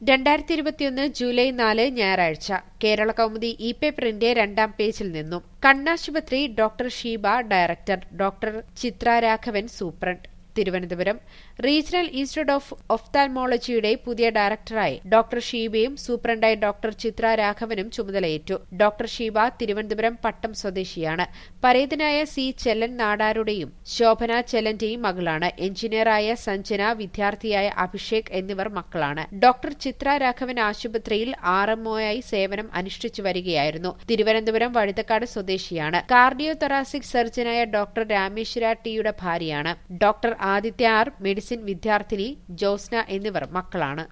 രണ്ടായിരത്തി ഇരുപത്തിയൊന്ന് ജൂലൈ നാല് ഞായറാഴ്ച കേരള കൗമുദി ഇ പേപ്പറിന്റെ രണ്ടാം പേജിൽ നിന്നും കണ്ണാശുപത്രി doctor Sheeba director doctor Chitra Raghavan superintendent Thiruvananthapuram regional institute of ഒഫ്താൽമോളജിയുടെ പുതിയ ഡയറക്ടറായി ഡോക്ടർ ഷീബയും സൂപ്രണ്ടായി ഡോക്ടർ ചിത്ര രാഘവനും ചുമതലയേറ്റു ഡോക്ടർ ഷീബ തിരുവനന്തപുരം പട്ടം സ്വദേശിയാണ് പരേതനായ സി ചെല്ലൻ നാടാരുടെയും ശോഭന ചെല്ലന്റെയും മകളാണ് എഞ്ചിനീയറായ സഞ്ജന വിദ്യാർത്ഥിയായ അഭിഷേക് എന്നിവർ മക്കളാണ് ഡോക്ടർ ചിത്ര രാഘവൻ ആശുപത്രിയിൽ ആർഎംഒയായി സേവനം അനുഷ്ഠിച്ചു വരികയായിരുന്നു തിരുവനന്തപുരം വഴുതക്കാട് സ്വദേശിയാണ് കാർഡിയോ തൊറാസിക് സർജനായ ഡോക്ടർ രാമേശ്വര ടിയുടെ ഭാര്യയാണ് ഡോക്ടർ ആദിത്യ ആർ മെഡിസിൻ വിദ്യാർത്ഥിനി ജോസ്ന എന്നിവർ മക്കളാണ്